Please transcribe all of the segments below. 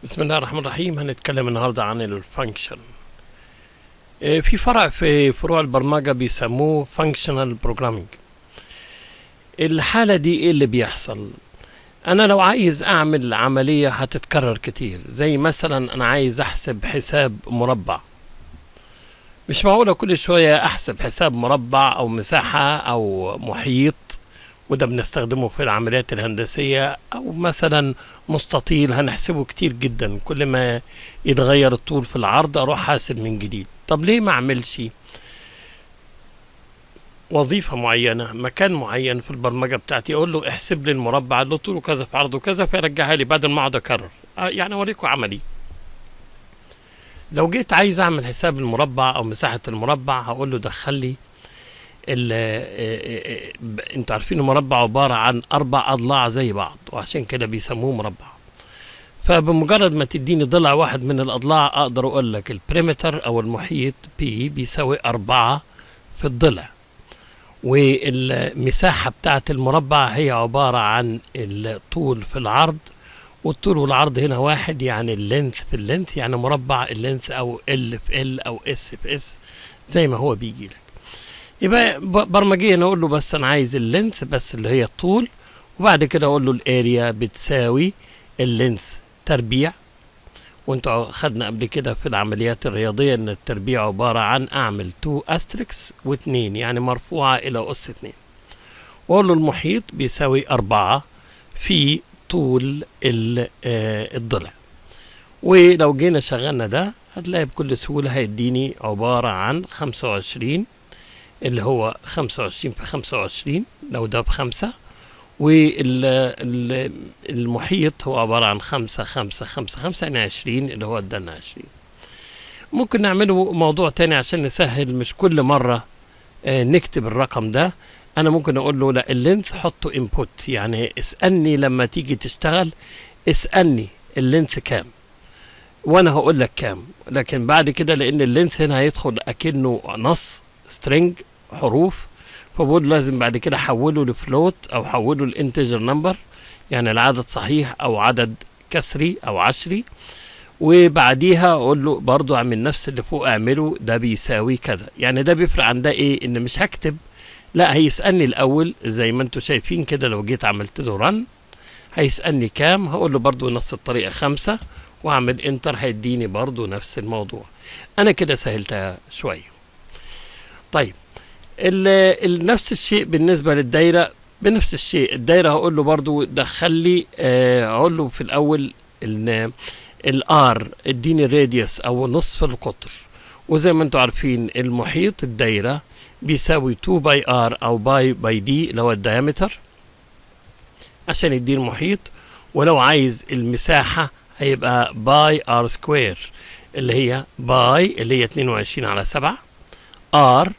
بسم الله الرحمن الرحيم هنتكلم النهارده عن الفانكشن في فرع في فروع البرمجة بيسموه فانكشنال بروجرامينج الحالة دي ايه اللي بيحصل انا لو عايز اعمل عملية هتتكرر كتير زي مثلا انا عايز احسب حساب مربع مش معقولة كل شوية احسب حساب مربع او مساحة او محيط وده بنستخدمه في العمليات الهندسية أو مثلا مستطيل هنحسبه كتير جدا كل ما يتغير الطول في العرض أروح حاسب من جديد طب ليه ما أعملش وظيفة معينة مكان معين في البرمجة بتاعتي أقول له احسب لي المربع اللي طوله كذا في عرضه كذا فيرجعها لي بدل ما أقعد أكرر آه يعني أوريكم عملي لو جيت عايز أعمل حساب المربع أو مساحة المربع هقول له دخل لي انتوا عارفين المربع عبارة عن أربع أضلاع زي بعض وعشان كده بيسموه مربع فبمجرد ما تديني ضلع واحد من الأضلاع أقدر أقول لك البريمتر أو المحيط بي بيساوي أربعة في الضلع والمساحة بتاعة المربع هي عبارة عن الطول في العرض والطول والعرض هنا واحد يعني اللينث في اللينث يعني مربع اللينث أو ال في ال أو اس في اس زي ما هو بيجي لك يبقى برمجيا اقول له بس انا عايز اللينث بس اللي هي الطول وبعد كده اقول له الاريا بتساوي اللينث تربيع وانتوا خدنا قبل كده في العمليات الرياضية ان التربيع عبارة عن اعمل 2 استريكس و2 يعني مرفوعة الى اس 2 واقول له المحيط بيساوي أربعة في طول الضلع ولو جينا شغلنا ده هتلاقي بكل سهولة هيديني عبارة عن خمسة وعشرين اللي هو خمسة وعشرين في خمسة وعشرين لو ده بخمسة والمحيط هو عبارة عن خمسة خمسة خمسة خمسة يعني عشرين اللي هو ادانا عشرين ممكن نعمله موضوع تاني عشان نسهل مش كل مرة آه نكتب الرقم ده انا ممكن اقول له لا اللينث حطه انبوت يعني اسألني لما تيجي تشتغل اسألني اللينث كام وانا هقول لك كام لكن بعد كده لان اللينث هنا هيدخل اكنه نص سترينج حروف فبقول لازم بعد كده احوله لفلوت او احوله لانتجر نمبر يعني العدد صحيح او عدد كسري او عشري وبعديها اقول له برضو اعمل نفس اللي فوق اعمله ده بيساوي كذا يعني ده بيفرق عن ده ايه ان مش هكتب لا هيسالني الاول زي ما انتم شايفين كده لو جيت عملت له رن هيسالني كام هقول له برضو نفس الطريقه خمسة واعمل انتر هيديني برضو نفس الموضوع انا كده سهلتها شويه طيب ال نفس الشيء بالنسبة للدايرة بنفس الشيء الدايرة هقول له برضو دخل لي هقول له في الأول ان الار اديني الراديوس أو نصف القطر وزي ما انتم عارفين المحيط الدايرة بيساوي 2 باي ار أو باي باي دي اللي هو الديامتر عشان يديني المحيط ولو عايز المساحة هيبقى باي ار سكوير اللي هي باي اللي هي 22 على 7 ار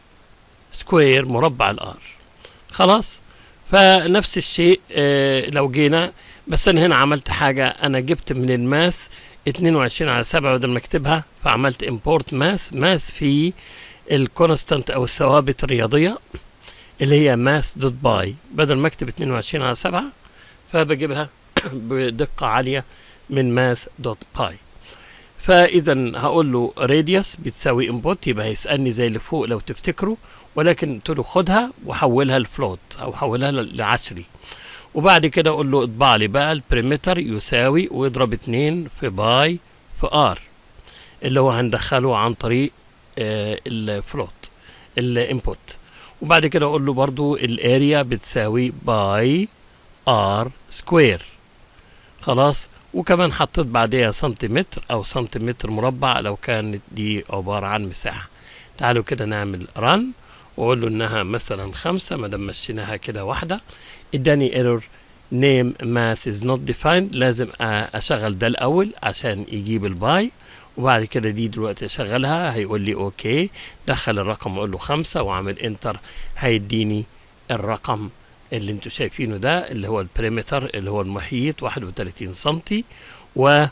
سكوير مربع الار خلاص فنفس الشيء آه لو جينا بس انا هنا عملت حاجة انا جبت من الماث 22 على 7 بدل ما اكتبها فعملت امبورت ماث ماث في الكونستانت او الثوابت الرياضية اللي هي ماث دوت باي بدل ما اكتب 22 على 7 فبجيبها بدقة عالية من ماث دوت باي فاذا هقول له راديوس بتساوي انبوت يبقى هيسالني زي اللي فوق لو تفتكروا ولكن قلت له خدها وحولها لفلوت او حولها لعشري وبعد كده اقول له اطبع لي بقى البريمتر يساوي واضرب اتنين في باي في ار اللي هو هندخله عن طريق آه الفلوت الانبوت وبعد كده اقول له برضو الاريا بتساوي باي ار سكوير خلاص وكمان حطيت بعديها سنتيمتر او سنتيمتر مربع لو كانت دي عبارة عن مساحة تعالوا كده نعمل رن واقول له انها مثلا خمسة ما دام مشيناها كده واحدة اداني ايرور نيم ماث از نوت ديفايند لازم اشغل ده الاول عشان يجيب الباي وبعد كده دي دلوقتي اشغلها هيقول لي اوكي دخل الرقم واقول له خمسة واعمل انتر هيديني الرقم اللي انتوا شايفينه ده اللي هو البريمتر اللي هو المحيط 31 سنتي و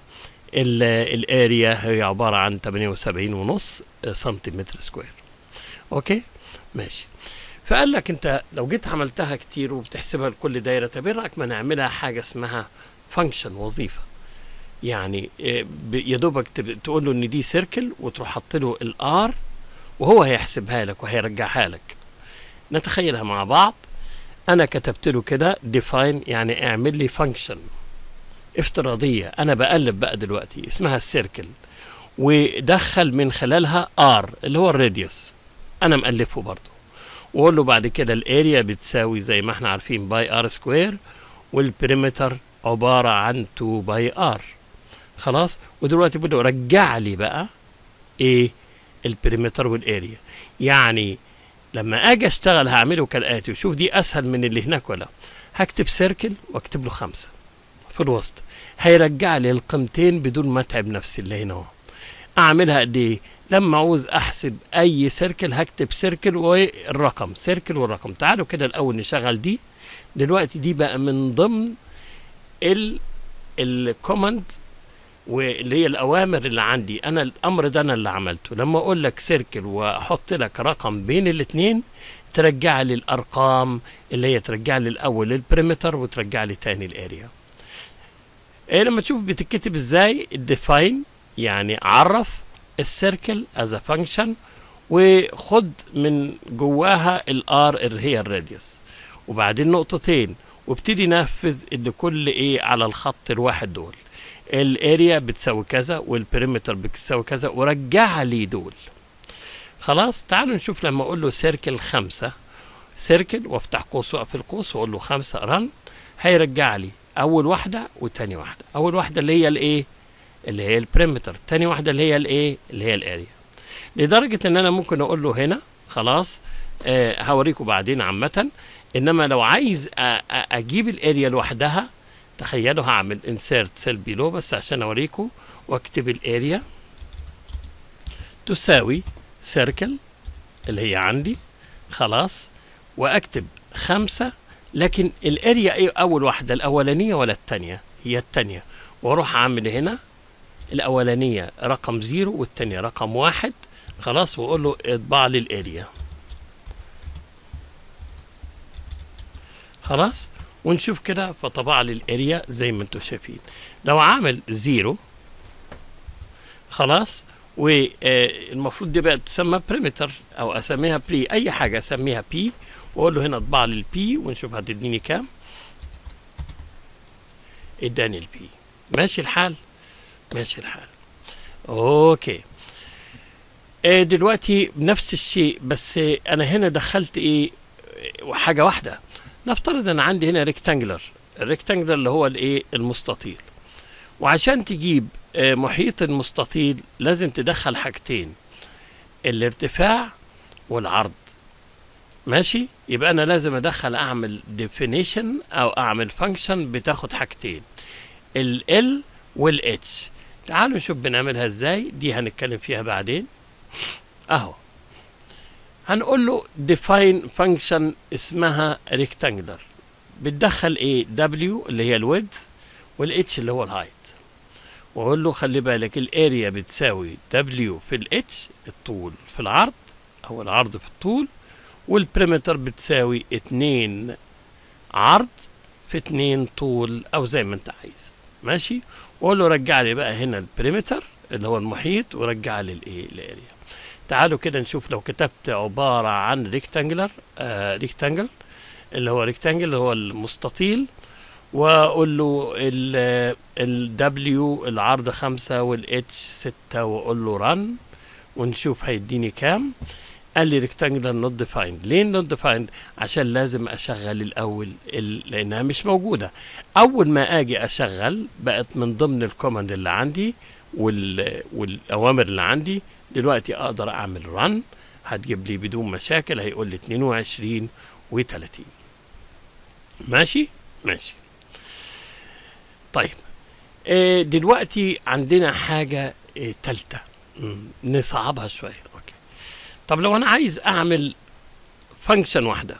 الاريا هي عبارة عن 78 ونص سنتيمتر سكوير اوكي ماشي فقال لك انت لو جيت عملتها كتير وبتحسبها لكل دايره طب ايه رايك ما نعملها حاجه اسمها فانكشن وظيفه يعني آه، ب- يا دوبك تب- تقول له ان دي سيركل وتروح حاط له الار وهو هيحسبها لك وهيرجعها لك نتخيلها مع بعض انا كتبت له كده define يعني اعمل لي function افتراضيه انا بقلب بقى دلوقتي اسمها السيركل ودخل من خلالها ار اللي هو الراديوس انا مألفه برضه واقول له بعد كده الاريا بتساوي زي ما احنا عارفين باي ار سكوير والبريمتر عباره عن 2 باي ار خلاص ودلوقتي بقول له رجع لي بقى ايه البريمتر والاريا يعني لما اجي اشتغل هعمله كالاتي وشوف دي اسهل من اللي هناك ولا هكتب سيركل واكتب له خمسة في الوسط هيرجع لي القيمتين بدون ما اتعب نفسي اللي هنا اهو اعملها قد ايه لما عاوز احسب اي سيركل هكتب سيركل والرقم سيركل والرقم تعالوا كده الاول نشغل دي دلوقتي دي بقى من ضمن ال الكوماند واللي هي الاوامر اللي عندي انا الامر ده انا اللي عملته لما اقول لك سيركل واحط لك رقم بين الاثنين ترجع لي الارقام اللي هي ترجع لي الاول البريمتر وترجع لي تاني الاريا ايه لما تشوف بتتكتب ازاي الديفاين يعني عرف السيركل از فانكشن وخد من جواها الار اللي هي الراديوس وبعدين نقطتين وابتدي نفذ اللي كل ايه على الخط الواحد دول الاريا بتساوي كذا والبريمتر بتساوي كذا ورجع لي دول خلاص تعالوا نشوف لما اقول له سيركل خمسة سيركل وافتح قوس واقفل قوس واقول له خمسة رن هيرجع لي اول واحدة وتاني واحدة اول واحدة اللي هي الايه اللي هي البريمتر تاني واحدة اللي هي الايه اللي هي الاريا لدرجة ان انا ممكن اقول له هنا خلاص آه هوريكم بعدين عامة انما لو عايز أ- أ- اجيب الاريا لوحدها تخيلوا هعمل insert cell below بس عشان اوريكم واكتب الاريا تساوي سيركل اللي هي عندي خلاص واكتب خمسة لكن الاريا ايه اول واحدة الاولانية ولا التانية هي التانية واروح اعمل هنا الاولانية رقم زيرو والتانية رقم واحد خلاص واقول له اطبع لي الاريا خلاص ونشوف كده فطبع لي الاريا زي ما انتم شايفين لو عامل زيرو خلاص والمفروض دي بقى تسمى بريمتر او اسميها بري اي حاجه اسميها بي واقول له هنا اطبع لي البي ونشوف هتديني كام اداني البي ماشي الحال ماشي الحال اوكي آه، دلوقتي نفس الشيء بس آه، انا هنا دخلت ايه آه، حاجه واحده نفترض ان عندي هنا ريكتانجلر الريكتانجلر اللي هو الايه المستطيل وعشان تجيب آه، محيط المستطيل لازم تدخل حاجتين الارتفاع والعرض ماشي يبقى انا لازم ادخل اعمل definition او اعمل function بتاخد حاجتين ال L وال H تعالوا نشوف بنعملها ازاي دي هنتكلم فيها بعدين اهو هنقول له define function اسمها rectangular بتدخل ايه W اللي هي الويدث والاتش اللي هو الهايت واقول له خلي بالك الاريا بتساوي W في الاتش الطول في العرض او العرض في الطول والبريمتر بتساوي اتنين عرض في اتنين طول او زي ما انت عايز ماشي واقول له رجع لي بقى هنا البريمتر اللي هو المحيط ورجع لي الايه الاريا تعالوا كده نشوف لو كتبت عبارة عن ريكتانجلر آه ريكتانجل اللي هو ريكتانجل اللي هو المستطيل واقول له ال ال W العرض خمسة والاتش ستة واقول له رن ونشوف هيديني كام قال لي ريكتانجلر نوت ديفايند ليه نوت ديفايند عشان لازم اشغل الاول ال- لانها مش موجوده اول ما اجي اشغل بقت من ضمن الكوماند اللي عندي وال والاوامر اللي عندي دلوقتي اقدر اعمل رن هتجيب لي بدون مشاكل هيقول لي 22 و30 ماشي ماشي طيب آه، دلوقتي عندنا حاجه آه، تالته مم، نصعبها شويه اوكي طب لو انا عايز اعمل فانكشن واحده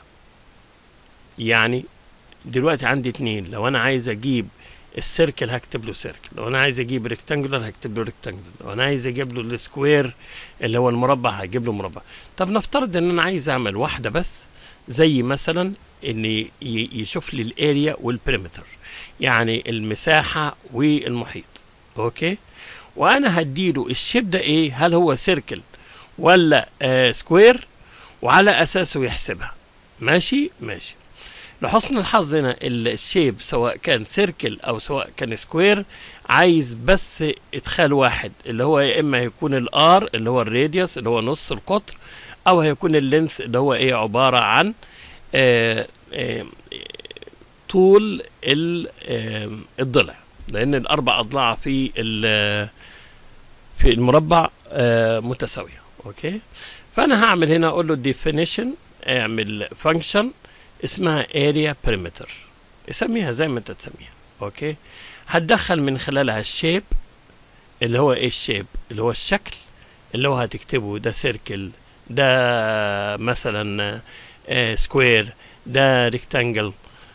يعني دلوقتي عندي اتنين لو انا عايز اجيب السيركل هكتب له سيركل لو انا عايز اجيب ريكتانجولار هكتب له ريكتانجولار لو انا عايز اجيب له السكوير اللي هو المربع هجيب له مربع طب نفترض ان انا عايز اعمل واحده بس زي مثلا ان ي- يشوف لي الاريا والبريمتر يعني المساحه والمحيط اوكي وانا هديله الشيب ده ايه هل هو سيركل ولا آه سكوير وعلى اساسه يحسبها ماشي ماشي لحسن الحظ هنا الشيب سواء كان سيركل او سواء كان سكوير عايز بس ادخال واحد اللي هو يا اما هيكون الار اللي هو الراديوس اللي هو نص القطر او هيكون اللينس اللي هو ايه عباره عن آه آه طول ال- آه الضلع لان الاربع اضلاع في ال- في المربع آه متساويه اوكي فانا هعمل هنا اقول له definition اعمل function اسمها area perimeter اسميها زي ما انت تسميها اوكي هتدخل من خلالها الشيب اللي هو ايه الشيب اللي هو الشكل اللي هو هتكتبه ده سيركل ده مثلا سكوير ده ريكتانجل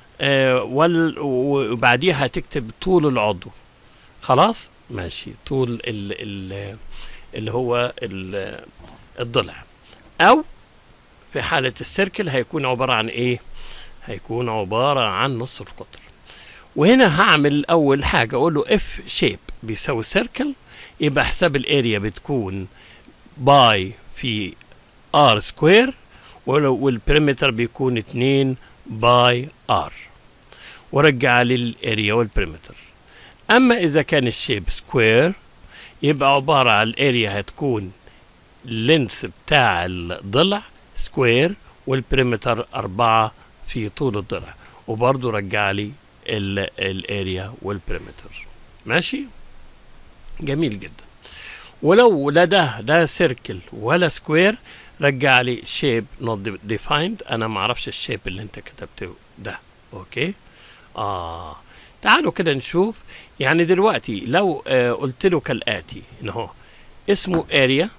وبعديها هتكتب طول العضو خلاص ماشي طول ال ال اللي هو ال- الضلع او في حالة السيركل هيكون عبارة عن ايه هيكون عبارة عن نص القطر وهنا هعمل اول حاجة اقول له اف شيب بيساوي سيركل يبقى حساب الاريا بتكون باي في ار سكوير والبريمتر بيكون 2 باي ار ورجع لي الاريا والبريمتر اما اذا كان الشيب سكوير يبقى عبارة عن الاريا هتكون اللينث بتاع الضلع سكوير والبريمتر أربعة في طول الضلع وبرضه رجع لي الاريا والبريمتر ماشي جميل جدا ولو لا ده ده سيركل ولا سكوير رجع لي شيب نوت ديفايند انا ما اعرفش الشيب اللي انت كتبته ده اوكي اه تعالوا كده نشوف يعني دلوقتي لو آه قلت له كالاتي ان هو اسمه اريا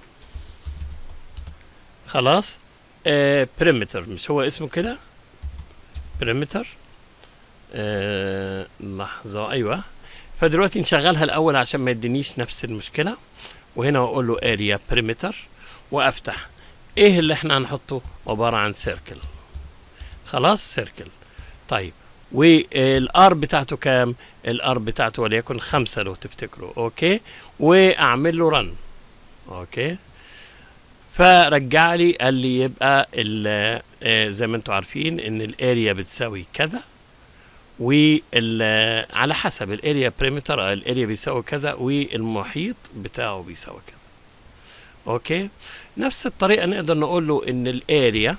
خلاص آه بريمتر مش هو اسمه كده بريمتر آه لحظة أيوة فدلوقتي نشغلها الأول عشان ما يدينيش نفس المشكلة وهنا أقول له اريا بريمتر وأفتح إيه اللي إحنا هنحطه عبارة عن سيركل خلاص سيركل طيب والار بتاعته كام الار بتاعته وليكن خمسة لو تفتكروا اوكي واعمل له رن اوكي فرجع لي قال لي يبقى ال- آه، زي ما انتم عارفين ان الاريا بتساوي كذا وال على حسب الاريا بريمتر الاريا بيساوي كذا والمحيط بتاعه بيساوي كذا اوكي نفس الطريقه نقدر نقول له ان الاريا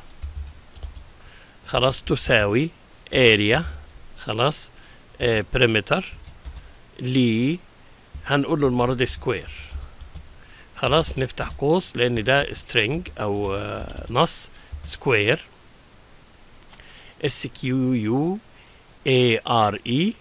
خلاص تساوي اريا خلاص بريمتر ل هنقول له المره دي سكوير خلاص نفتح قوس لان ده string او آه، نص سكوير اس كيو يو اي ار اي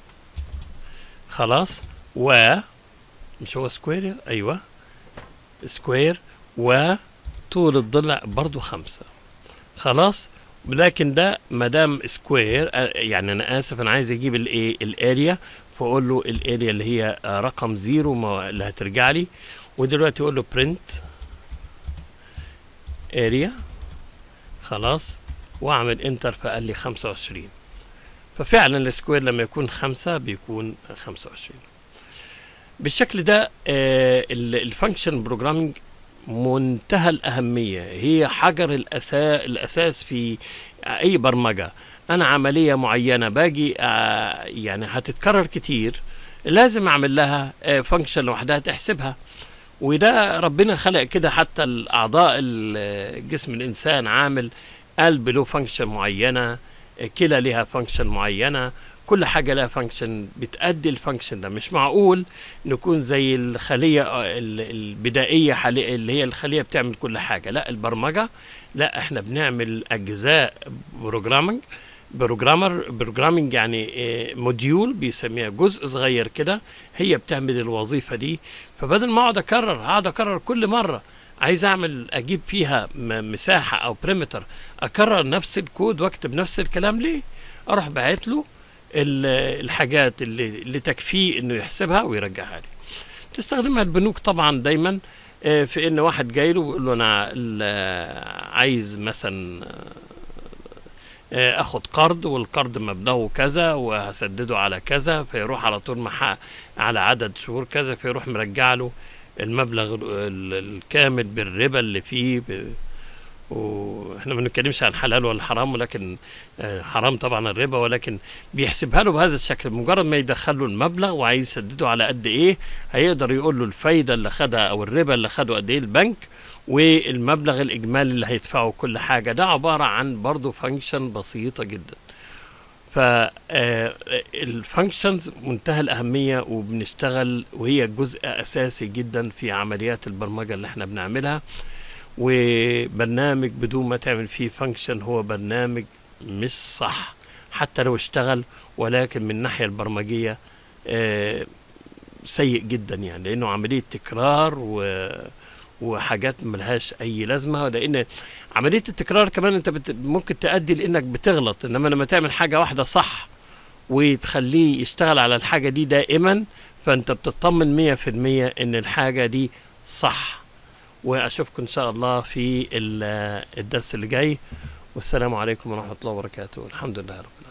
خلاص و مش هو سكوير ايوه سكوير وطول الضلع برضو خمسة خلاص لكن ده مدام سكوير آه، يعني انا اسف انا عايز اجيب الايه الاريا فاقول له الاريا اللي هي آه، رقم زيرو ما اللي هترجع لي ودلوقتي اقول له print اريا خلاص واعمل انتر فقال لي 25 ففعلا السكوير لما يكون خمسة بيكون 25 بالشكل ده الفانكشن بروجرامينج منتهى الأهمية هي حجر الأساس, الأساس في أي برمجة أنا عملية معينة باجي آه، يعني هتتكرر كتير لازم أعمل لها فانكشن لوحدها تحسبها وده ربنا خلق كده حتى الأعضاء ال- جسم الإنسان عامل قلب له فانكشن معينة كلى ليها فانكشن معينة كل حاجة لها فانكشن بتأدي الفانكشن ده مش معقول نكون زي الخلية آه، ال- البدائية حالي- اللي هي الخلية بتعمل كل حاجة لا البرمجة لا احنا بنعمل أجزاء بروجرامنج بروجرامر بروجرامنج يعني آه، موديول بيسميها جزء صغير كده هي بتعمل الوظيفة دي فبدل ما اقعد اكرر هقعد اكرر كل مرة عايز اعمل اجيب فيها م- مساحة او بريمتر اكرر نفس الكود واكتب نفس الكلام ليه اروح باعت له ال- الحاجات اللي, اللي تكفيه انه يحسبها ويرجعها لي تستخدمها البنوك طبعا دايما آه، في ان واحد جاي له ويقول له انا ال- عايز مثلا آه، اخد قرض والقرض مبلغه كذا وهسدده على كذا فيروح على طول محقق على عدد شهور كذا فيروح مرجع له المبلغ ال- ال- الكامل بالربا اللي فيه ب... واحنا ما بنتكلمش عن حلال ولا حرام ولكن آه، حرام طبعا الربا ولكن بيحسبها له بهذا الشكل مجرد ما يدخل له المبلغ وعايز يسدده على قد ايه هيقدر يقول له الفايده اللي خدها او الربا اللي خده قد ايه البنك والمبلغ الاجمالي اللي هيدفعه كل حاجه ده عباره عن برضه فانكشن بسيطه جدا فالفانكشنز منتهى الأهمية وبنشتغل وهي جزء أساسي جدا في عمليات البرمجة اللي احنا بنعملها وبرنامج بدون ما تعمل فيه فانكشن هو برنامج مش صح حتى لو اشتغل ولكن من الناحية البرمجية آه، سيء جدا يعني لأنه عملية تكرار و وحاجات ملهاش اي لازمه لان عمليه التكرار كمان انت بت... ممكن تؤدي لانك بتغلط انما لما تعمل حاجه واحده صح وتخليه يشتغل على الحاجه دي دائما فانت بتطمن 100% ان الحاجه دي صح واشوفكم ان شاء الله في ال- الدرس اللي جاي والسلام عليكم ورحمه الله وبركاته الحمد لله رب العالمين